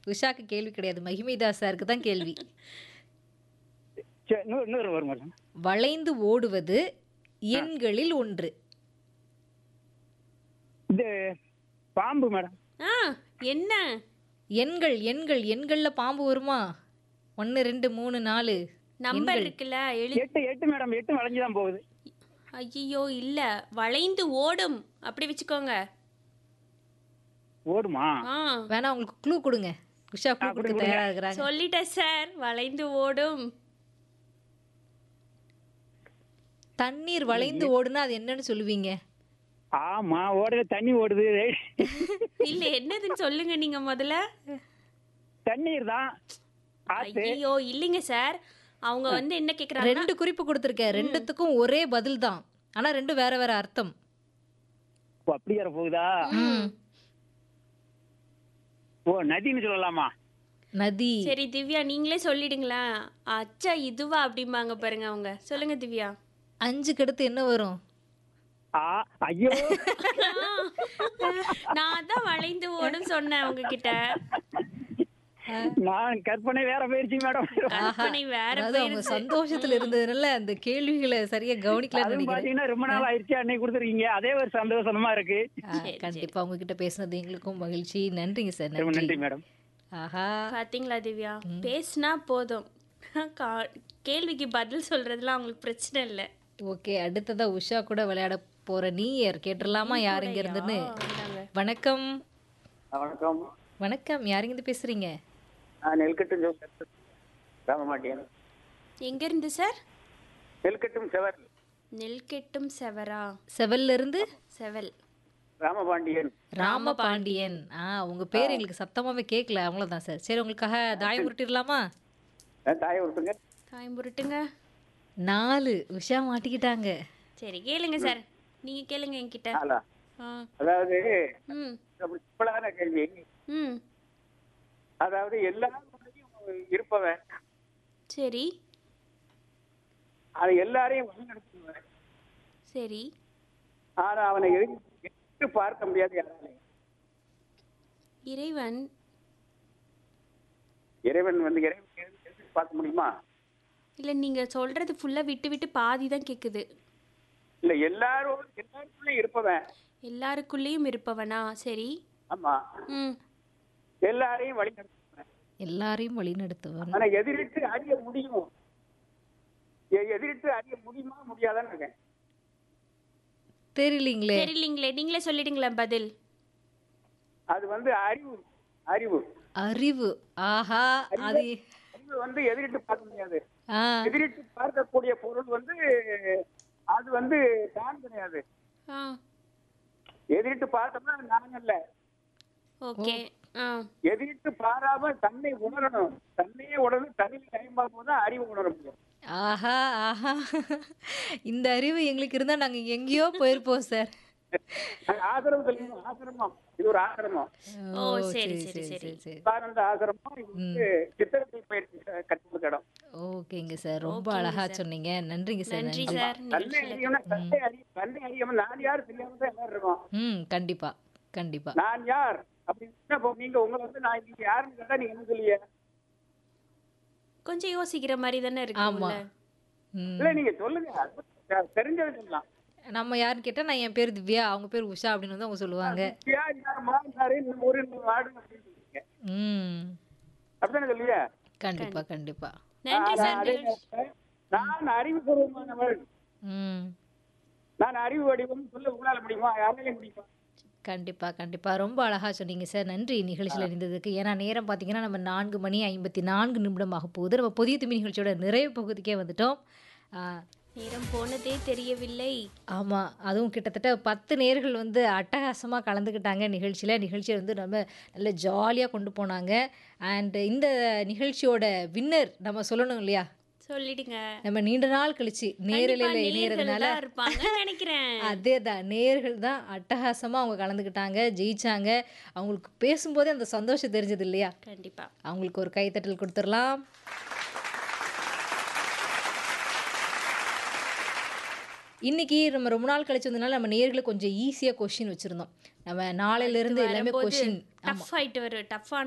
உஷாக்கு கேள்வி கிடையாது மகிமைதாஸ் சாருக்கு தான் கேள்வி சரி நூறு நூறு வரும் மேடம் வளைந்து ஓடுவது எண்களில் ஒன்று இது பாம்பு மேடம் ஆ என்ன எண்கள் எண்கள் எண்கள்ல பாம்பு வருமா ஒன்று ரெண்டு மூணு நாலு நம்பர் இருக்குல்ல எழு எட்டு எட்டு மேடம் எட்டு வளைஞ்சு தான் போகுது ஐயோ இல்ல வளைந்து ஓடும் அப்படி வச்சுக்கோங்க ஓடுமா ஆ வேணா உங்களுக்கு க்ளூ கொடுங்க உஷா க்ளூ கொடுங்க, கொடுக்க கொடுங்க. தயாரா இருக்கிறாங்க சொல்லிட்டேன் சார் வளைந்து ஓடும் தண்ணீர் வளைந்து ஓடுனா அது என்னன்னு சொல்லுவீங்க ஆமா ஓடுது தண்ணி ஓடுது இல்ல என்னதுன்னு சொல்லுங்க நீங்க முதல்ல தண்ணீர் தான் ஆத்து ஐயோ இல்லைங்க சார் அவங்க வந்து என்ன கேக்குறாங்க ரெண்டு குறிப்பு கொடுத்துருக்கேன் ரெண்டுத்துக்கும் ஒரே பதில் தான் ஆனா ரெண்டும் வேற வேற அர்த்தம் ஓ, அப்படி வர போகுதா ஓ நதின்னு சொல்லலாமா நதி சரி திவ்யா நீங்களே சொல்லிடுங்களா அச்சா இதுவா அப்படிம்பாங்க பாருங்க அவங்க சொல்லுங்க திவ்யா அஞ்சுக்கு அடுத்து என்ன வரும் ஆ ஐயோ நான் தான் வளைந்து ஓடும் சொன்னேன் அவங்க கிட்ட நான் கற்பனை வேற போயிருச்சு மேடம் கற்பனை வேற அதாவது அவங்க போயிருச்சு சந்தோஷத்துல இருந்ததுனால அந்த கேள்விகளை சரியா கவனிக்கலன்னு அதுவும் நினைக்கிறேன் பாத்தீங்கன்னா ரொம்ப நாள் ஆயிடுச்சு அன்னைக்கு கொடுத்துருக்கீங்க அதே ஒரு சந்தோஷமா இருக்கு ஆ, கண்டிப்பா உங்ககிட்ட பேசுனது எங்களுக்கும் மகிழ்ச்சி நன்றிங்க சார் ரொம்ப நன்றி நன்றி மேடம் ஆஹா பாத்தீங்களா திவ்யா பேசினா போதும் கா- கேள்விக்கு பதில் சொல்றதுலாம் அவங்களுக்கு பிரச்சனை இல்லை ஓகே அடுத்ததா உஷா கூட விளையாட போற நீயர் கேட்டுடலாமா யார் இங்க இருந்துன்னு வணக்கம் வணக்கம் வணக்கம் யார் இருந்து பேசுறீங்க நான் நெல்கட்டும் ஜோசப் ராமமாட்டியன் எங்க இருந்து சார் நெல்கட்டும் செவர் நெல் கெட்டும் செவரா செவல்ல இருந்து செவல் ராமபாண்டியன் ராமபாண்டியன் ஆ உங்க பேர் எங்களுக்கு சத்தமாவே கேட்கல அவ்வளவுதான் சார் சரி உங்களுக்காக தாயம் உருட்டிடலாமா அஹ் தாயை ஒருத்தங்க காயம்புருட்டுங்க நாலு உஷா மாட்டிக்கிட்டாங்க சரி கேளுங்க சார் நீங்க கேளுங்க என்கிட்ட ஆளா ஆ அதாவது ம் அப்படி சிம்பிளான கேள்வி ம் அதாவது எல்லாரும் இருப்பவன் சரி அது எல்லாரையும் வழிநடத்துவன் சரி ஆனா அவனை எதிர் எதிர்த்து பார்க்க முடியாது யாராலையும் இறைவன் இறைவன் வந்து இறைவன் எதிர்த்து எதிர்த்து பார்க்க முடியுமா இல்லை நீங்க சொல்றது ஃபுல்லா விட்டு விட்டு பாதி தான் கேக்குது இல்ல எல்லாரும் எல்லாருக்குள்ளயும் இருப்பவன் எல்லாருக்குள்ளேயும் இருப்பவனா சரி ஆமா ம் எல்லாரையும் வழிநடத்துவன் எல்லாரையும் வழிநடத்துவன் ஆனா எதிரிட்டு அறிய முடியும் எ- எதிரிட்டு அறிய முடியுமா முடியாதான்னு இருக்கேன் தெரியலீங்களே தெரியலீங்களே நீங்களே சொல்லிடுங்களேன் பதில் அது வந்து அறிவு அறிவு அறிவு ஆஹா அது அறிவு வந்து எதிரிட்டு பார்க்க முடியாது ஆ எதிரிட்டு பார்க்கக்கூடிய பொருள் வந்து அது வந்து தான் கிடையாது ஆ எதிரிட்டு பார்த்தோம்னா அது நான் அல்ல ஓகே ஆ எதிரிட்டு பாராம தன்னை உணரணும் தன்னையே உணர்ந்து தன்னில் டைம் பார்க்கும்போது தான் அறிவு உணர முடியும் ஆஹா ஆஹா இந்த அறிவு எங்களுக்கு இருந்தா நாங்க எங்கேயோ போயிருப்போம் சார் அது ஆசிரமம் தெரியுமா ஆசிரமம் இது ஒரு ஆசிரமம் ஓ சரி சரி சரி சரி சாதாரண ஆசிரமம் இது வந்து சித்திரத்தை பயிற்சி கற்றுக் இடம் ஓகேங்க சார் ரொம்ப அழகா சொன்னீங்க நன்றிங்க சார் நன்றி நன்றி சார் தன்னை அறியணும் தன்னை அறிய தன்னை அறியாம நான் யார் தெரியாம தான் எல்லாரும் இருக்கோம் ம் கண்டிப்பா கண்டிப்பா நான் யார் அப்படின்னு இப்போ நீங்க உங்களை வந்து நான் நீங்க யாருன்னு கேட்டா நீங்க என்ன சொல்லுவீங்க கொஞ்சம் யோசிக்கிற மாதிரி தானே ஆமா இருக்கு ம் இல்ல நீங்க சொல்லுங்க அது தெரிஞ்சதை சொல்லலாம் நம்ம யாருன்னு கேட்டா நான் என் பேர் திவ்யா அவங்க பேர் உஷா அப்படின்னு வந்து அவங்க சொல்லுவாங்க யார் யாருமா யாரு இந்த ஊரு இந்த வார்டு அப்படின்னு சொல்லுவீங்க ம் அப்படித்தானே சொல்லுவீங்க கண்டிப்பா கண்டிப்பா நன்றி ஆனா, சார் அதே நேரத்துல நான் அறிவுபூர்வமானவள் ம் நான் அறிவு வடிவம் சொல்ல உங்களால முடியுமா யாராலையும் முடியுமா கண்டிப்பா கண்டிப்பா ரொம்ப அழகா சொன்னீங்க சார் நன்றி நிகழ்ச்சியில் இருந்ததுக்கு ஏன்னா நேரம் பார்த்தீங்கன்னா நம்ம நான்கு மணி ஐம்பத்தி நான்கு நிமிடமாக போகுது நம்ம புதிய துமி நிகழ்ச்சியோட நிறைவு பகுதிக்கே வந்துட்டோம் ஆ, நேரம் போனதே தெரியவில்லை ஆமா அதுவும் கிட்டத்தட்ட பத்து நேர்கள் வந்து அட்டகாசமா கலந்துக்கிட்டாங்க நிகழ்ச்சியில நிகழ்ச்சியை வந்து நம்ம நல்ல ஜாலியா கொண்டு போனாங்க அண்ட் இந்த நிகழ்ச்சியோட வின்னர் நம்ம சொல்லணும் இல்லையா சொல்லிடுங்க நம்ம நீண்ட நாள் கழிச்சு நேரலையில் கண்டிப்பா இணையறதுனால நேயர்கள் தான் இருப்பாங்கன்னு நினைக்கிறேன் அதே தான் நேர்கள் தான் அட்டகாசமா அவங்க கலந்துக்கிட்டாங்க ஜெயிச்சாங்க அவங்களுக்கு பேசும்போதே அந்த சந்தோஷம் தெரிஞ்சது இல்லையா கண்டிப்பா அவங்களுக்கு ஒரு கைத்தட்டல் கொடுத்துடலாம் இன்னைக்கு நம்ம ரொம்ப நாள் கழிச்சு வந்ததுனால நம்ம நேர்களுக்கு கொஞ்சம் ஈஸியாக கொஷின் வச்சுருந்தோம் நம்ம நாளையிலேருந்து எல்லாமே கொஷின் டஃப் ஆயிட்டு வரும் டஃப்பான